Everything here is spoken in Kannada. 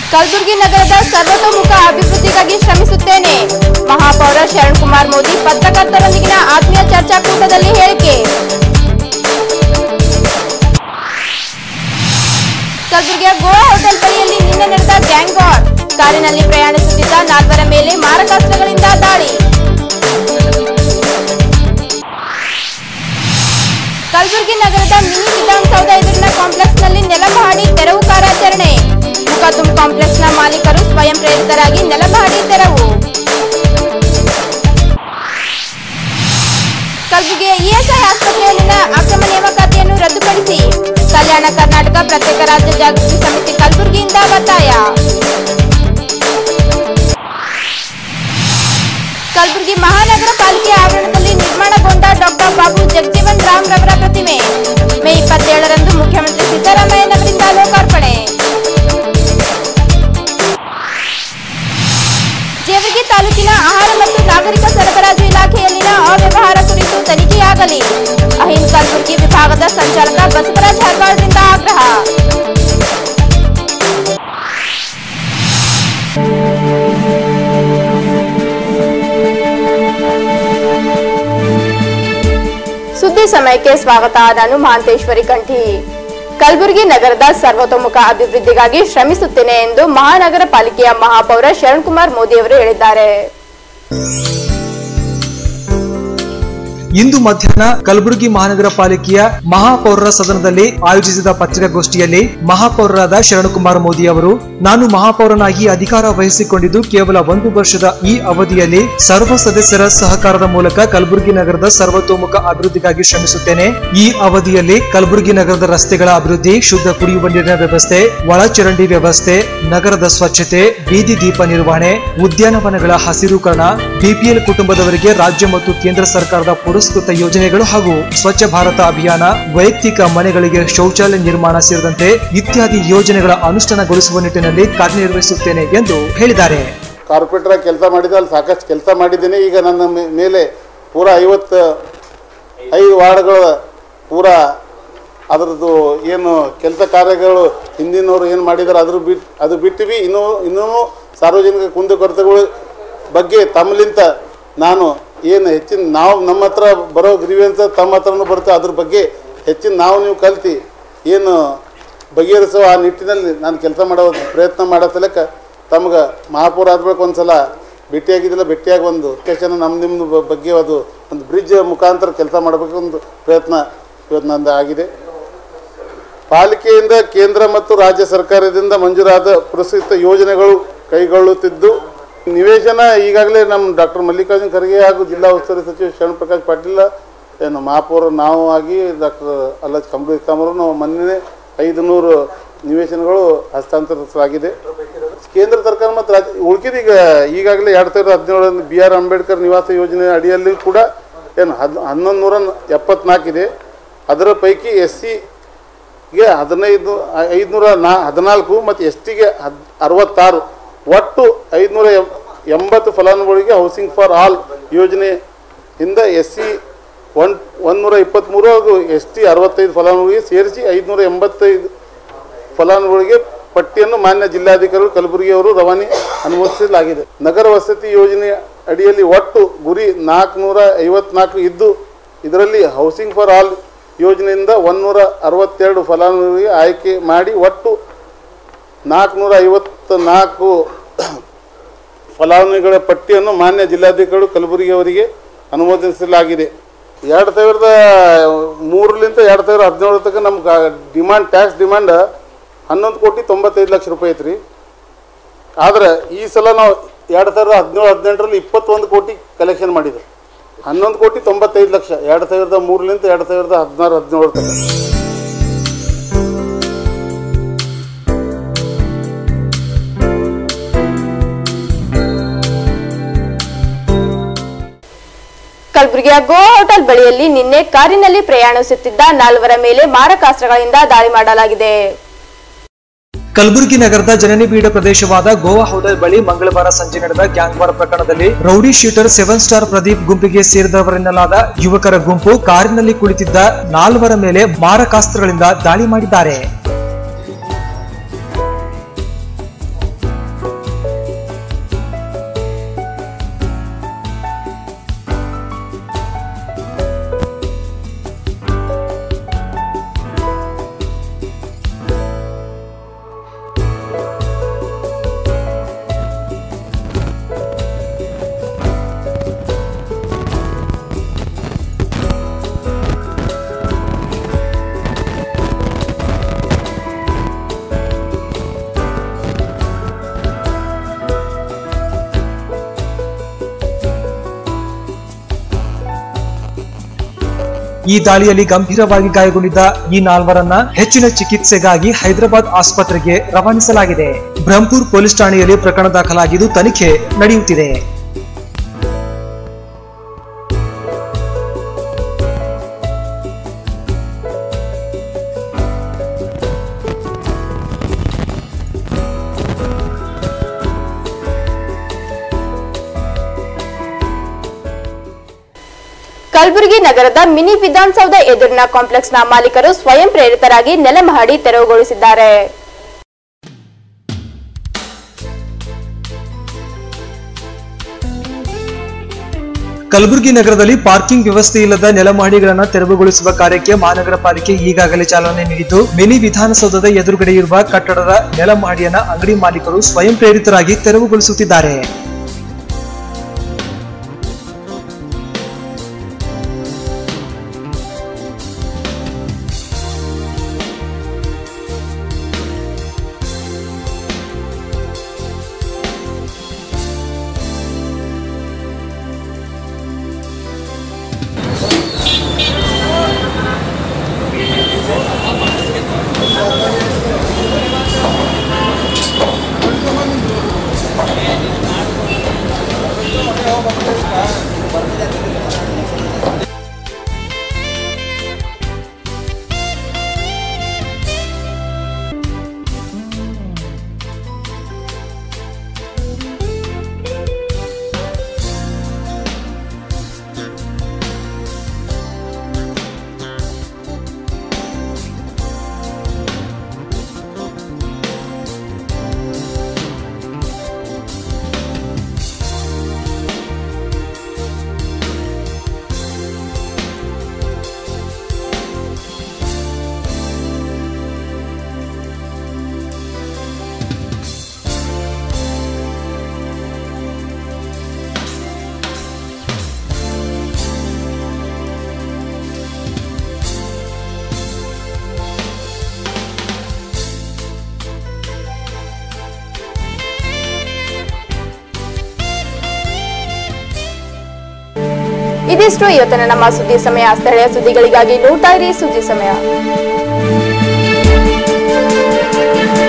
ಕಲಬುರಗಿ ನಗರದ ಸರ್ವತೋಮುಖ ಅಭಿವೃದ್ಧಿಗಾಗಿ ಶ್ರಮಿಸುತ್ತೇನೆ ಮಹಾಪೌರ ಶರಣ್ ಕುಮಾರ್ ಮೋದಿ ಪತ್ರಕರ್ತರೊಂದಿಗಿನ ಆತ್ಮೀಯ ಚರ್ಚಾಕೂಟದಲ್ಲಿ ಹೇಳಿಕೆ ಕಲಬುರಗಿಯ ಗೋವಾ ಹೋಟೆಲ್ ಬಳಿಯಲ್ಲಿ ನಿನ್ನೆ ನಡೆದ ಗ್ಯಾಂಗ್ ವಾರ್ ಕಾರಿನಲ್ಲಿ ಪ್ರಯಾಣಿಸುತ್ತಿದ್ದ ನಾಲ್ವರ ಮೇಲೆ ಮಾರಕಾಸ್ತ್ರಗಳಿಂದ ದಾಳಿ ಕಲಬುರಗಿ ನಗರದ ಮಿನಿ ವಿಧಾನಸೌಧ ಎದುರಿನ ಕಾಂಪ್ಲೆಕ್ಸ್ನಲ್ಲಿ ನೆಲಮಹಡಿ ತೆರವು ಕಾರ್ಯಾಚರಣೆ ಮುಖತುಂ ಕಾಂಪ್ಲೆಕ್ಸ್ನ ಮಾಲೀಕರು ಸ್ವಯಂ ಪ್ರೇರಿತರಾಗಿ ನೆಲಮಹಡಿ ತೆರವು ಕಲಬುರಗಿಯ ಇಎಸ್ಐ ಆಸ್ಪತ್ರೆಯಲ್ಲಿನ ಅಕ್ರಮ ನೇಮಕಾತಿಯನ್ನು ರದ್ದುಪಡಿಸಿ ಕಲ್ಯಾಣ ಕರ್ನಾಟಕ ಪ್ರತ್ಯೇಕ ರಾಜ್ಯ ಜಾಗೃತಿ ಸಮಿತಿ ಕಲಬುರಗಿಯಿಂದ ಒತ್ತಾಯ ಕಲಬುರಗಿ ಮಹಾನಗರ ಪಾಲಿಕೆ ಆವರಣದಲ್ಲಿ ನಿರ್ಮಾಣಗೊಂಡ ಡಾಕ್ಟರ್ ಬಾಬು ಜಗಜೀವನ್ ರಾಮ್ ರವರ ಪ್ರತಿಮೆ ಮೇ ಇಪ್ಪತ್ತೇಳರಂದು ಮುಖ್ಯಮಂತ್ರಿ ಸಿದ್ದರಾಮಯ್ಯನವರಿಂದ ಲೋಕಾರ್ಪಣೆ ಜೇವರ್ಗಿ ತಾಲೂಕಿನ ಆಹಾರ ಮತ್ತು ನಾಗರಿಕ ಸರಬರಾಜು ಇಲಾಖೆಯಲ್ಲಿನ ಅವ್ಯವಹಾರ ಕುರಿತು ತನಿಖೆಯಾಗಲಿ ಅಹಿಂದ್ ಕಲಬುರಗಿ ವಿಭಾಗದ ಸಂಚಾಲಕ ಬಸವರಾಜ್ ಹರ್ವಾಡ್ರಿಂದ ಆಗ್ರಹ ಸುದ್ದಿ ಸಮಯಕ್ಕೆ ಸ್ವಾಗತ ನಾನು ಮಹಾಂತೇಶ್ವರಿ ಕಂಠಿ ಕಲಬುರಗಿ ನಗರದ ಸರ್ವತೋಮುಖ ಅಭಿವೃದ್ಧಿಗಾಗಿ ಶ್ರಮಿಸುತ್ತೇನೆ ಎಂದು ಮಹಾನಗರ ಪಾಲಿಕೆಯ ಮಹಾಪೌರ ಶರಣ್ ಕುಮಾರ್ ಮೋದಿ ಅವರು ಹೇಳಿದ್ದಾರೆ ಇಂದು ಮಧ್ಯಾಹ್ನ ಕಲಬುರಗಿ ಮಹಾನಗರ ಪಾಲಿಕೆಯ ಮಹಾಪೌರರ ಸದನದಲ್ಲಿ ಆಯೋಜಿಸಿದ ಪತ್ರಿಕಾಗೋಷ್ಠಿಯಲ್ಲಿ ಮಹಾಪೌರರಾದ ಶರಣಕುಮಾರ್ ಮೋದಿ ಅವರು ನಾನು ಮಹಾಪೌರನಾಗಿ ಅಧಿಕಾರ ವಹಿಸಿಕೊಂಡಿದ್ದು ಕೇವಲ ಒಂದು ವರ್ಷದ ಈ ಅವಧಿಯಲ್ಲಿ ಸರ್ವ ಸದಸ್ಯರ ಸಹಕಾರದ ಮೂಲಕ ಕಲಬುರಗಿ ನಗರದ ಸರ್ವತೋಮುಖ ಅಭಿವೃದ್ಧಿಗಾಗಿ ಶ್ರಮಿಸುತ್ತೇನೆ ಈ ಅವಧಿಯಲ್ಲಿ ಕಲಬುರಗಿ ನಗರದ ರಸ್ತೆಗಳ ಅಭಿವೃದ್ಧಿ ಶುದ್ಧ ಕುಡಿಯುವ ನೀರಿನ ವ್ಯವಸ್ಥೆ ಒಳಚರಂಡಿ ವ್ಯವಸ್ಥೆ ನಗರದ ಸ್ವಚ್ಛತೆ ಬೀದಿ ದೀಪ ನಿರ್ವಹಣೆ ಉದ್ಯಾನವನಗಳ ಹಸಿರುಕರಣ ಬಿಪಿಎಲ್ ಕುಟುಂಬದವರಿಗೆ ರಾಜ್ಯ ಮತ್ತು ಕೇಂದ್ರ ಸರ್ಕಾರದ ಪುರಸ್ಕೃತ ಯೋಜನೆಗಳು ಹಾಗೂ ಸ್ವಚ್ಛ ಭಾರತ ಅಭಿಯಾನ ವೈಯಕ್ತಿಕ ಮನೆಗಳಿಗೆ ಶೌಚಾಲಯ ನಿರ್ಮಾಣ ಸೇರಿದಂತೆ ಇತ್ಯಾದಿ ಯೋಜನೆಗಳ ಅನುಷ್ಠಾನಗೊಳಿಸುವ ನಿಟ್ಟಿನಲ್ಲಿ ಕಾರ್ಯನಿರ್ವಹಿಸುತ್ತೇನೆ ಎಂದು ಹೇಳಿದ್ದಾರೆ ಕಾರ್ಪೊರೇಟರ್ ಕೆಲಸ ಮಾಡಿದ ಅಲ್ಲಿ ಸಾಕಷ್ಟು ಕೆಲಸ ಮಾಡಿದ್ದೀನಿ ಈಗ ನನ್ನ ಮೇ- ಮೇಲೆ ಪೂರ ಐವತ್ತು ಐದು ವಾರ್ಡ್ಗಳ ಪೂರ ಅದರದ್ದು ಏನು ಕೆಲಸ ಕಾರ್ಯಗಳು ಹಿಂದಿನವರು ಏನು ಮಾಡಿದ್ದಾರೆ ಅದ್ರ ಬಿಟ್ಟು ಅದು ಬಿಟ್ಟಿವಿ ಇನ್ನೂ ಇನ್ನೂ ಸಾರ್ವಜನಿಕ ಕುಂದುಕೊರತೆಗಳ ಬಗ್ಗೆ ತಮ್ಮಲಿಂತ ನಾನು ಏನು ಹೆಚ್ಚಿನ ನಾವು ನಮ್ಮ ಹತ್ರ ಬರೋ ಗ್ರೀವೆನ್ಸ್ ತಮ್ಮ ಹತ್ರನೂ ಬರುತ್ತೆ ಅದ್ರ ಬಗ್ಗೆ ಹೆಚ್ಚಿನ ನಾವು ನೀವು ಕಲ್ತು ಏನು ಬಗೆಹರಿಸುವ ಆ ನಿಟ್ಟಿನಲ್ಲಿ ನಾನು ಕೆಲಸ ಮಾಡೋ ಪ್ರಯತ್ನ ಮಾಡೋ ಸಲಕ್ಕೆ ತಮ್ಗೆ ಮಹಾಪೌರ ಆದ್ಬೇಕು ಒಂದು ಸಲ ಭೇಟಿಯಾಗಿದ್ದಿಲ್ಲ ಭೇಟಿಯಾಗಿ ಒಂದು ಸ್ಟೇಷನ್ ನಮ್ಮ ನಿಮ್ಮ ಬ- ಬಗ್ಗೆ ಅದು ಒಂದು ಬ್ರಿಡ್ಜ್ ಮುಖಾಂತರ ಕೆಲಸ ಮಾಡಬೇಕು ಒಂದು ಪ್ರಯತ್ನ ಇವತ್ತು ನಂದು ಆಗಿದೆ ಪಾಲಿಕೆಯಿಂದ ಕೇಂದ್ರ ಮತ್ತು ರಾಜ್ಯ ಸರ್ಕಾರದಿಂದ ಮಂಜೂರಾದ ಪುರಸ್ಕೃತ ಯೋಜನೆಗಳು ಕೈಗೊಳ್ಳುತ್ತಿದ್ದು ನಿವೇಶನ ಈಗಾಗಲೇ ನಮ್ಮ ಡಾಕ್ಟರ್ ಮಲ್ಲಿಕಾರ್ಜುನ್ ಖರ್ಗೆ ಹಾಗೂ ಜಿಲ್ಲಾ ಉಸ್ತುವಾರಿ ಸಚಿವ ಶರಣ್ ಪ್ರಕಾಶ್ ಪಾಟೀಲ್ ಏನು ಮಹಾಪೌರ ನಾವು ಆಗಿ ಡಾಕ್ಟರ್ ಅಲ್ಲಜ್ ಕಂಬಳಿ ಇಸ್ಲಾಮರು ನಾವು ಮೊನ್ನೆ ಐದು ನೂರು ನಿವೇಶನಗಳು ಹಸ್ತಾಂತರಿಸಲಾಗಿದೆ ಕೇಂದ್ರ ಸರ್ಕಾರ ಮತ್ತು ರಾಜ್ಯ ಉಳ್ಕಿದ ಈಗ ಈಗಾಗಲೇ ಎರಡು ಸಾವಿರದ ಹದಿನೇಳರಲ್ಲಿ ಬಿ ಆರ್ ಅಂಬೇಡ್ಕರ್ ನಿವಾಸ ಯೋಜನೆ ಅಡಿಯಲ್ಲಿ ಕೂಡ ಏನು ಹದ್ ಹನ್ನೊಂದು ನೂರ ಎಪ್ಪತ್ನಾಲ್ಕಿದೆ ಅದರ ಪೈಕಿ ಎಸ್ ಗೆ ಹದಿನೈದು ಐದುನೂರ ನಾ ಹದಿನಾಲ್ಕು ಮತ್ತು ಎಸ್ ಟಿಗೆ ಹದ್ ಅರವತ್ತಾರು ಒಟ್ಟು ಐದುನೂರ ಎಂ- ಎಂಬತ್ತು ಫಲಾನುಭವಿಗಳಿಗೆ ಹೌಸಿಂಗ್ ಫಾರ್ ಆಲ್ ಯೋಜನೆಯಿಂದ ಎಸ್ ಸಿ ಒನ್ ಒಂದೂರ ಇಪ್ಪತ್ತ್ಮೂರು ಹಾಗೂ ಎಸ್ ಟಿ ಅರವತ್ತೈದು ಫಲಾನುಭವಿಗೆ ಸೇರಿಸಿ ಐದುನೂರ ಎಂಬತ್ತೈದು ಫಲಾನುಭವಿಗಳಿಗೆ ಪಟ್ಟಿಯನ್ನು ಮಾನ್ಯ ಜಿಲ್ಲಾಧಿಕಾರಿಗಳು ಕಲಬುರಗಿಯವರು ರವಾನೆ ಅನುಮೋದಿಸಲಾಗಿದೆ ನಗರ ವಸತಿ ಯೋಜನೆ ಅಡಿಯಲ್ಲಿ ಒಟ್ಟು ಗುರಿ ನಾಲ್ಕುನೂರ ಐವತ್ನಾಲ್ಕು ಇದ್ದು ಇದರಲ್ಲಿ ಹೌಸಿಂಗ್ ಫಾರ್ ಆಲ್ ಯೋಜನೆಯಿಂದ ಒಂದೂರ ಅರವತ್ತೆರಡು ಫಲಾನುಭವಿಗೆ ಆಯ್ಕೆ ಮಾಡಿ ಒಟ್ಟು ನಾಲ್ಕುನೂರ ಐವತ್ತ ನಾಲ್ಕು ಫಲಾನುಭವಿಗಳ ಪಟ್ಟಿಯನ್ನು ಮಾನ್ಯ ಜಿಲ್ಲಾಧಿಕಾರಿಗಳು ಕಲಬುರಗಿಯವರಿಗೆ ಅನುಮೋದಿಸಲಾಗಿದೆ ಎರಡು ಸಾವಿರದ ಮೂರರಿಂದ ಎರಡು ಸಾವಿರದ ಹದಿನೇಳು ತನಕ ನಮ್ಗೆ ಡಿಮಾಂಡ್ ಟ್ಯಾಕ್ಸ್ ಡಿಮಾಂಡ್ ಹನ್ನೊಂದು ಕೋಟಿ ತೊಂಬತ್ತೈದು ಲಕ್ಷ ರೂಪಾಯಿ ಐತ್ರಿ ಆದ್ರೆ ಈ ಸಲ ನಾವು ಎರಡು ಸಾವಿರದ ಹದಿನೇಳು ಹದಿನೆಂಟರಲ್ಲಿ ಇಪ್ಪತ್ತೊಂದು ಕೋಟಿ ಕಲೆಕ್ಷನ್ ಮಾಡಿದ್ವಿ ಹನ್ನೊಂದು ಕೋಟಿ ತೊಂಬತ್ತೈದು ಲಕ್ಷ ಎರಡು ಸಾವಿರದ ಮೂರರಿಂದ ಎರಡು ಸಾವಿರದ ಹದಿನಾರು ಹದಿನೇಳು ತನಕ ಕಲಬುರಗಿಯ ಗೋವಾ ಹೋಟೆಲ್ ಬಳಿಯಲ್ಲಿ ನಿನ್ನೆ ಕಾರಿನಲ್ಲಿ ಪ್ರಯಾಣಿಸುತ್ತಿದ್ದ ನಾಲ್ವರ ಮೇಲೆ ಮಾರಕಾಸ್ತ್ರಗಳಿಂದ ದಾಳಿ ಮಾಡಲಾಗಿದೆ ಕಲಬುರಗಿ ನಗರದ ಜನನಿಬಿಡ ಪ್ರದೇಶವಾದ ಗೋವಾ ಹೋಟೆಲ್ ಬಳಿ ಮಂಗಳವಾರ ಸಂಜೆ ನಡೆದ ಗ್ಯಾಂಗ್ ವಾರ್ ಪ್ರಕರಣದಲ್ಲಿ rowdy shooter seven star Pradeep ಗುಂಪಿಗೆ ಸೇರಿದವರೆನ್ನಲಾದ ಯುವಕರ ಗುಂಪು ಕಾರಿನಲ್ಲಿ ಕುಳಿತಿದ್ದ ನಾಲ್ವರ ಮೇಲೆ ಮಾರಕಾಸ್ತ್ರಗಳಿಂದ ದಾಳಿ ಮಾಡಿದ್ದಾರೆ ಈ ದಾಳಿಯಲ್ಲಿ ಗಂಭೀರವಾಗಿ ಗಾಯಗೊಂಡಿದ್ದ ಈ ನಾಲ್ವರನ್ನ ಹೆಚ್ಚಿನ ಚಿಕಿತ್ಸೆಗಾಗಿ ಹೈದರಾಬಾದ್ ಆಸ್ಪತ್ರೆಗೆ ರವಾನಿಸಲಾಗಿದೆ ಬ್ರಹ್ಮಪುರ್ ಪೊಲೀಸ್ ಠಾಣೆಯಲ್ಲಿ ಪ್ರಕರಣ ದಾಖಲಾಗಿದ್ದು ತನಿಖೆ ನಡೆಯುತ್ತಿದೆ ಕಲಬುರಗಿ ನಗರದ ಮಿನಿ ವಿಧಾನಸೌಧ ಎದುರಿನ ಕಾಂಪ್ಲೆಕ್ಸ್ನ ಮಾಲೀಕರು ಸ್ವಯಂ ಪ್ರೇರಿತರಾಗಿ ನೆಲಮಹಡಿ ತೆರವುಗೊಳಿಸಿದ್ದಾರೆ ಕಲಬುರಗಿ ನಗರದಲ್ಲಿ ಪಾರ್ಕಿಂಗ್ ವ್ಯವಸ್ಥೆ ಇಲ್ಲದ ನೆಲಮಹಡಿಗಳನ್ನು ತೆರವುಗೊಳಿಸುವ ಕಾರ್ಯಕ್ಕೆ ಮಹಾನಗರ ಪಾಲಿಕೆ ಈಗಾಗಲೇ ಚಾಲನೆ ನೀಡಿದ್ದು ಮಿನಿ ವಿಧಾನಸೌಧದ ಎದುರುಗಡೆ ಇರುವ ಕಟ್ಟಡದ ನೆಲಮಹಡಿಯನ್ನ ಅಂಗಡಿ ಮಾಲೀಕರು ಸ್ವಯಂ ಪ್ರೇರಿತರಾಗಿ ತೆರವುಗೊಳಿಸುತ್ತಿದ್ದಾರೆ ಇದಿಷ್ಟು ಇವತ್ತಿನ ನಮ್ಮ ಸುದ್ದಿ ಸಮಯ ಸ್ಥಳೀಯ ಸುದ್ದಿಗಳಿಗಾಗಿ ನೋಡ್ತಾ ಇರಿ ಸುದ್ದಿ ಸಮಯ